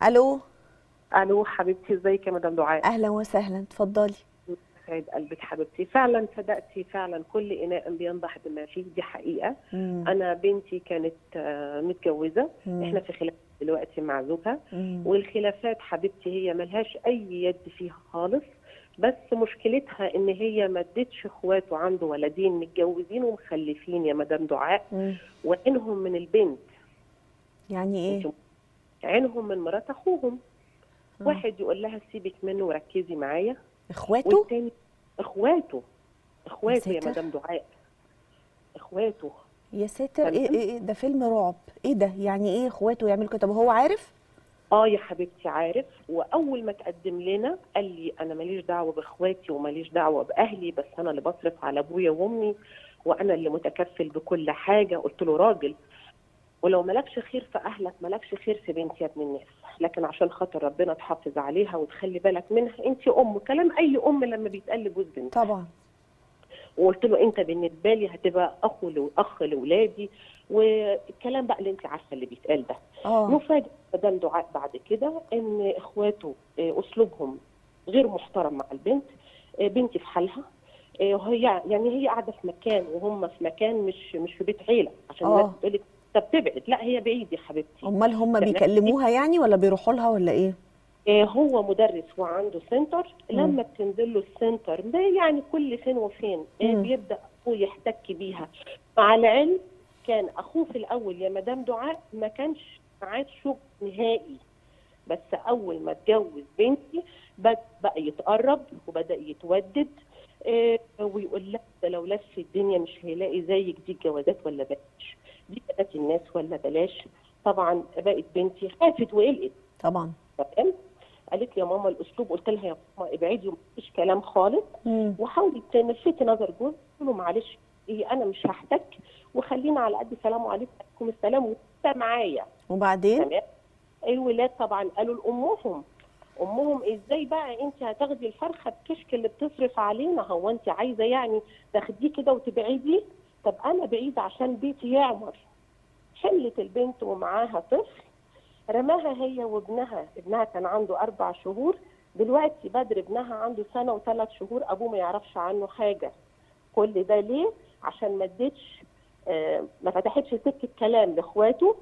الو الو حبيبتي ازيك يا مدام دعاء اهلا وسهلا اتفضلي سعيد قلبك حبيبتي فعلا صدقتي فعلا كل اناء بينضح بما فيه دي حقيقه مم. انا بنتي كانت آه، متجوزه مم. احنا في خلاف دلوقتي مع زوجها مم. والخلافات حبيبتي هي ملهاش اي يد فيها خالص بس مشكلتها ان هي ما ادتش اخواته عنده ولدين متجوزين ومخلفين يا مدام دعاء مم. وعينهم من البنت يعني ايه عينهم من مرات اخوهم آه. واحد يقول لها سيبك منه وركزي معايا اخواته والتاني اخواته اخواته يا ساتر. مدام دعاء اخواته يا ساتر ايه تمام. ايه إيه؟ ده فيلم رعب ايه ده يعني ايه اخواته يعملوا كده طب هو عارف اه يا حبيبتي عارف واول ما تقدم لنا قال لي انا ماليش دعوه باخواتي وماليش دعوه باهلي بس انا اللي بصرف على ابويا وامي وانا اللي متكفل بكل حاجه قلت له راجل ولو مالكش خير في اهلك مالكش خير في بنتي يا ابن الناس لكن عشان خاطر ربنا تحافظ عليها وتخلي بالك منها انت ام كلام اي ام لما بيتقال لجوز بنت طبعا وقلت له انت بالنسبه لي هتبقى اخو لو اخ لاولادي والكلام بقى اللي انت عارفه اللي بيتقال ده اه مفاجاه مدام دعاء بعد كده ان اخواته آه، اسلوبهم غير محترم مع البنت آه، بنتي في حالها آه، وهي يعني هي قاعده في مكان وهم في مكان مش مش في بيت عيله عشان آه. الناس بتقول لك طب تبعد لا هي بعيد يا حبيبتي امال هم تمام. بيكلموها يعني ولا بيروحوا لها ولا ايه آه، هو مدرس وعنده سنتر مم. لما بتنزل له السنتر ده يعني كل فين وفين آه، مم. بيبدا اخوه يحتك بيها مع العلم كان اخوه في الاول يا مدام دعاء ما كانش معاه شغل نهائي بس اول ما اتجوز بنتي بد- بقى يتقرب وبدا يتودد آه، ويقول لها ده لو لف الدنيا مش هيلاقي زيك دي الجوازات ولا بلاش دي بنات الناس ولا بلاش طبعا بقت بنتي خافت وقلقت طبعا تمام قالت لي يا ماما الاسلوب قلت لها يا ماما ابعدي ومفيش كلام خالص مم. وحاولي تلفتي نظر جوز قلت له معلش ايه انا مش هحتك وخلينا على قد سلام عليكم السلام وانت معايا وبعدين تمام الولاد طبعا قالوا لامهم امهم ازاي بقى انت هتاخدي الفرخه بكشك اللي بتصرف علينا هو انت عايزه يعني تاخديه كده وتبعدي طب انا بعيده عشان بيتي يعمر حملت البنت ومعاها طفل رماها هي وابنها ابنها كان عنده اربع شهور دلوقتي بدر ابنها عنده سنه وثلاث شهور ابوه ما يعرفش عنه حاجه كل ده ليه عشان ما ادتش آه، ما فتحتش سكه كلام لاخواته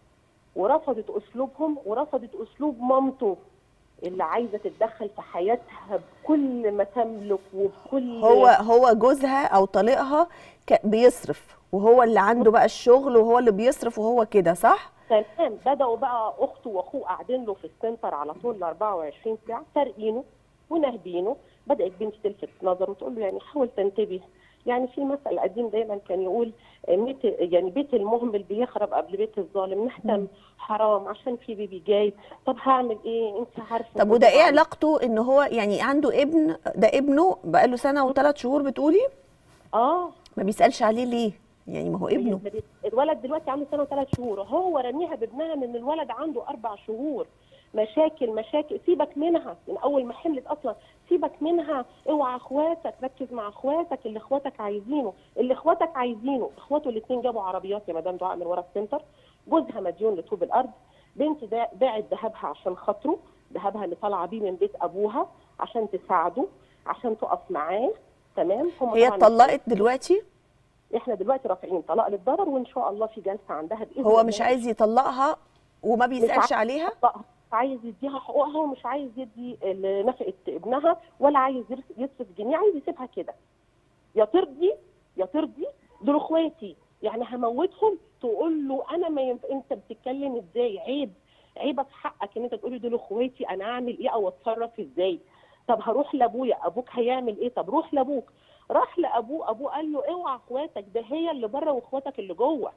ورفضت اسلوبهم ورفضت اسلوب مامته اللي عايزه تتدخل في حياتها بكل ما تملك وبكل هو هو جوزها او طليقها ك- بيصرف وهو اللي عنده بقى الشغل وهو اللي بيصرف وهو كده صح تمام بداوا بقى اخته واخوه قاعدين له في السنتر على طول ال 24 ساعه سارقينه ونهبينه بدات بنتي تلفت نظره وتقول له يعني حاول تنتبه يعني في مثل قديم دايما كان يقول آه، ميت يعني بيت المهمل بيخرب قبل بيت الظالم نحتم حرام عشان في بيبي جاي طب هعمل ايه انت عارفه طب وده ايه علاقته ان هو يعني عنده ابن ده ابنه بقاله سنه وثلاث شهور بتقولي اه ما بيسالش عليه ليه يعني ما هو ابنه الولد دلوقتي عنده سنه وثلاث شهور هو رميها بابنها من الولد عنده اربع شهور مشاكل مشاكل سيبك منها من اول ما حملت اصلا سيبك منها اوعى اخواتك ركز مع اخواتك اللي اخواتك عايزينه اللي اخواتك عايزينه اخواته الاثنين جابوا عربيات يا مدام دعاء من ورا السنتر جوزها مديون لطوب الارض بنتي دا باعت ذهبها عشان خاطره ذهبها اللي طالعه بيه من بيت ابوها عشان تساعده عشان تقف معاه تمام هم هي طبعاً اتطلقت دلوقتي احنا دلوقتي رافعين طلاق للضرر وان شاء الله في جلسه عندها باذن هو الله. مش عايز يطلقها وما بيسالش عايز عليها يطلقها. مش عايز يديها حقوقها ومش عايز يدي ال- نفقه ابنها ولا عايز يرس- يصرف جنيه عايز يسيبها كده يا ترضي يا ترضي دول اخواتي يعني هموتهم تقول له انا ما ينف... انت بتتكلم ازاي عيب عيبك حقك ان انت تقولي دول اخواتي انا اعمل ايه او اتصرف ازاي طب هروح لابويا ابوك هيعمل ايه طب روح لابوك راح لابوه ابوه قال له اوعى اخواتك ده هي اللي بره واخواتك اللي جوه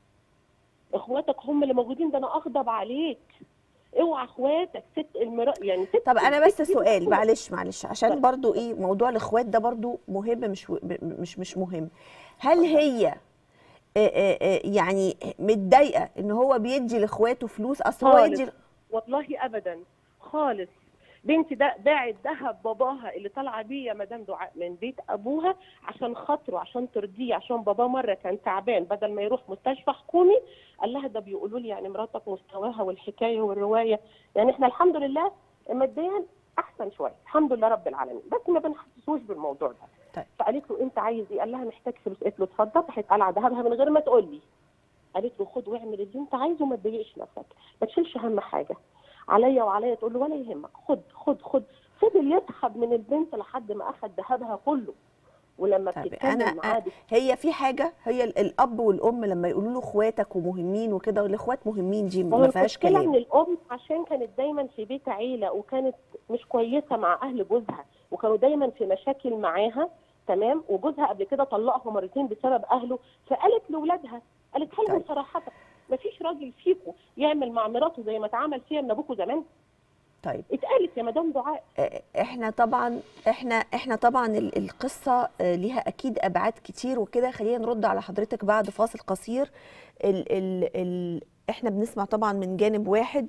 اخواتك هم اللي موجودين ده انا اغضب عليك اوعى اخواتك ست المرا يعني ست طب انا بس الست دي سؤال بتقول- معلش معلش عشان برضو ايه موضوع الاخوات ده برضو مهم مش مش مش مهم هل هي آه، آه، آه، يعني متضايقه ان هو بيدي لاخواته فلوس اصل هو خالص. يدي والله ابدا خالص بنتي ده باعت ذهب باباها اللي طالعه بيه يا مدام دعاء من بيت ابوها عشان خاطره عشان ترضيه عشان باباه مره كان تعبان بدل ما يروح مستشفى حكومي قال لها ده بيقولوا لي يعني مراتك مستواها والحكايه والروايه يعني احنا الحمد لله ماديا احسن شويه الحمد لله رب العالمين بس ما بنحسسوش بالموضوع ده طيب. فقالت له انت عايز ايه قال لها محتاج فلوس قالت له اتفضل راحت قلع ذهبها من غير ما تقول لي قالت له خد واعمل اللي انت عايزه وما تضايقش نفسك ما تشيلش هم حاجه عليا وعليا تقول له ولا يهمك خد خد خد فضل يسحب من البنت لحد ما اخذ ذهبها كله ولما طيب بتتكلم انا معاه بت- هي في حاجه هي ال- الاب والام لما يقولوا له اخواتك ومهمين وكده والاخوات مهمين دي ما هو ما فيهاش المشكله ان كلام الام عشان كانت دايما في بيت عيله وكانت مش كويسه مع اهل جوزها وكانوا دايما في مشاكل معاها تمام وجوزها قبل كده طلقها مرتين بسبب اهله فقالت لاولادها قالت لهم طيب. صراحه ما فيش راجل فيكم يعمل مع مراته زي ما اتعمل فيها من ابوكم زمان طيب اتقالت يا مدام دعاء آه، احنا طبعا احنا احنا طبعا ال- القصه آه، ليها اكيد ابعاد كتير وكده خلينا نرد على حضرتك بعد فاصل قصير ال ال ال احنا بنسمع طبعا من جانب واحد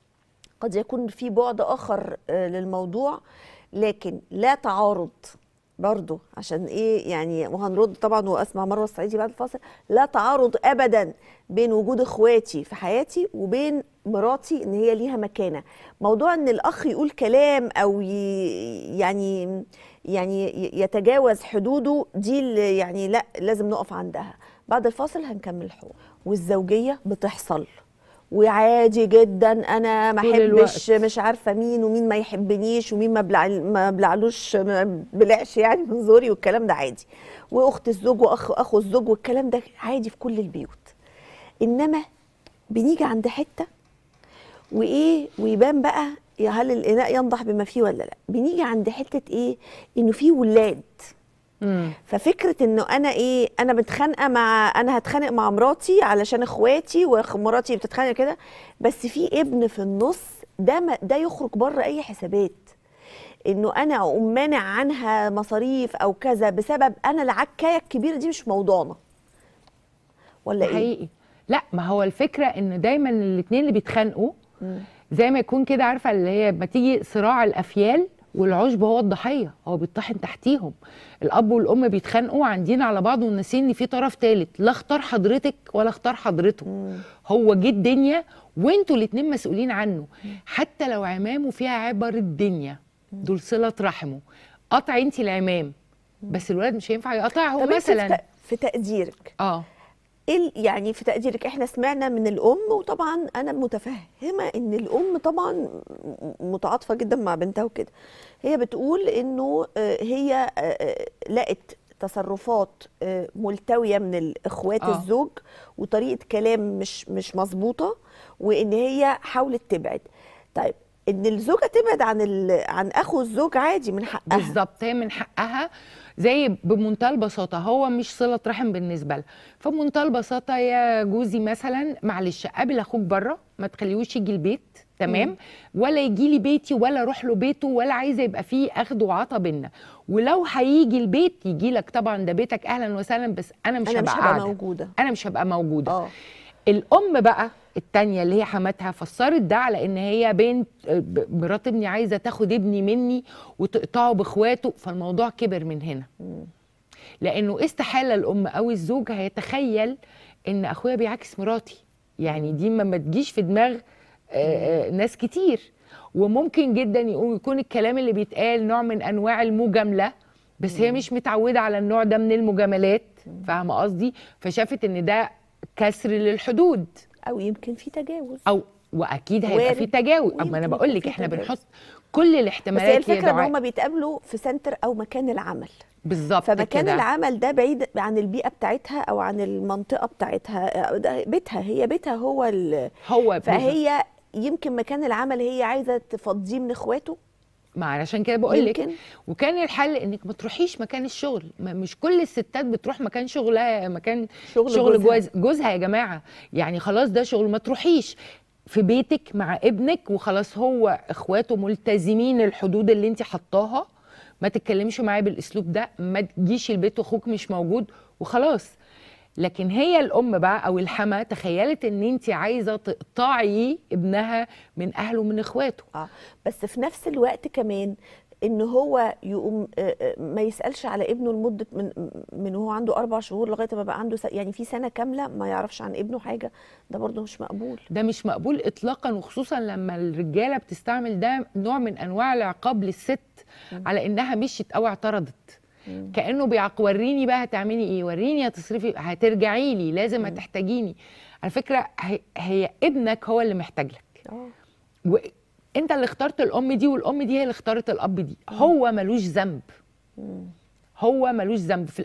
قد يكون في بعد اخر آه، للموضوع لكن لا تعارض برضو عشان ايه يعني وهنرد طبعا واسمع مروه الصعيدي بعد الفاصل لا تعارض ابدا بين وجود اخواتي في حياتي وبين مراتي ان هي ليها مكانه موضوع ان الاخ يقول كلام او ي- يعني يعني ي- يتجاوز حدوده دي اللي يعني لا لازم نقف عندها بعد الفاصل هنكمل الحوار والزوجيه بتحصل وعادي جدا انا ما طول احبش الوقت. مش عارفه مين ومين ما يحبنيش ومين ما بلع ما بلعلوش ما بلعش يعني من زوري والكلام ده عادي واخت الزوج واخ اخو الزوج والكلام ده عادي في كل البيوت انما بنيجي عند حته وايه ويبان بقى يا هل الاناء ينضح بما فيه ولا لا بنيجي عند حته ايه انه في ولاد مم. ففكره انه انا ايه انا متخانقه مع انا هتخانق مع مراتي علشان اخواتي ومراتي بتتخانق كده بس في ابن في النص ده ما ده يخرج بره اي حسابات انه انا اقوم مانع عنها مصاريف او كذا بسبب انا العكايه الكبيره دي مش موضوعنا ولا ايه حقيقي لا ما هو الفكره ان دايما الاثنين اللي بيتخانقوا زي ما يكون كده عارفه اللي هي ما تيجي صراع الافيال والعشب هو الضحيه هو بيطحن تحتيهم الاب والام بيتخانقوا عندين على بعض وناسين ان في طرف ثالث لا اختار حضرتك ولا اختار حضرته هو جه الدنيا وانتوا الاتنين مسؤولين عنه حتى لو عمامه فيها عبر الدنيا دول صله رحمه قطع انت العمام بس الولد مش هينفع يقطعه طب انت في مثلا تق- في تقديرك اه ايه ال- يعني في تقديرك احنا سمعنا من الام وطبعا انا متفهمه ان الام طبعا م- متعاطفه جدا مع بنتها وكده هي بتقول انه آه، هي آه، آه، لقت تصرفات آه، ملتويه من الاخوات آه. الزوج وطريقه كلام مش مش مظبوطه وان هي حاولت تبعد طيب ان الزوجه تبعد عن ال- عن اخو الزوج عادي من حقها بالظبط هي من حقها زي بمنتهى البساطه هو مش صله رحم بالنسبه لها فبمنتهى البساطه يا جوزي مثلا معلش قابل اخوك بره ما تخليهوش يجي البيت تمام ولا يجي لي بيتي ولا اروح له بيته ولا عايزه يبقى فيه اخد وعطا بينا ولو هيجي البيت يجي لك طبعا ده بيتك اهلا وسهلا بس انا مش انا مش هبقى هبقى قاعده موجوده انا مش هبقى موجوده اه الام بقى التانية اللي هي حماتها فسرت ده على ان هي بنت ب- مرات ابني عايزه تاخد ابني مني وتقطعه باخواته فالموضوع كبر من هنا لانه استحاله الام او الزوج هيتخيل ان اخويا بيعاكس مراتي يعني دي ما ما تجيش في دماغ آه، آه، ناس كتير وممكن جدا يقوم- يكون الكلام اللي بيتقال نوع من انواع المجامله بس هي مش متعوده على النوع ده من المجاملات فاهمه قصدي فشافت ان ده كسر للحدود او يمكن في تجاوز او واكيد هيبقى وارد. في تجاوز اما ويمكن انا يكون بقول لك في احنا تجاوز. بنحط كل بس هي الاحتمالات الفكره ان دعاء. هم بيتقابلوا في سنتر او مكان العمل بالظبط فمكان كده. العمل ده بعيد عن البيئه بتاعتها او عن المنطقه بتاعتها ده بيتها هي بيتها هو ال... هو بالظبط. فهي يمكن مكان العمل هي عايزه تفضيه من اخواته ما علشان كده بقول لك يمكن. وكان الحل انك ما تروحيش مكان الشغل ما مش كل الستات بتروح مكان شغلها مكان شغل شغل جوزها. جوز جوزها يا جماعه يعني خلاص ده شغل ما تروحيش في بيتك مع ابنك وخلاص هو اخواته ملتزمين الحدود اللي انت حطاها ما تتكلمش معاه بالاسلوب ده ما تجيش البيت واخوك مش موجود وخلاص لكن هي الام بقى او الحما تخيلت ان انت عايزه تقطعي ابنها من اهله ومن اخواته اه بس في نفس الوقت كمان ان هو يقوم آه، آه، ما يسالش على ابنه لمده من من هو عنده اربع شهور لغايه ما بقى عنده س... يعني في سنه كامله ما يعرفش عن ابنه حاجه ده برضه مش مقبول ده مش مقبول اطلاقا وخصوصا لما الرجاله بتستعمل ده نوع من انواع العقاب للست على انها مشيت او اعترضت كانه بيعق وريني بقى هتعملي ايه وريني هتصرفي هترجعي لي لازم هتحتاجيني على فكره هي, هي ابنك هو اللي محتاج لك اه وانت اللي اخترت الام دي والام دي هي اللي اختارت الاب دي هو ملوش ذنب هو ملوش ذنب في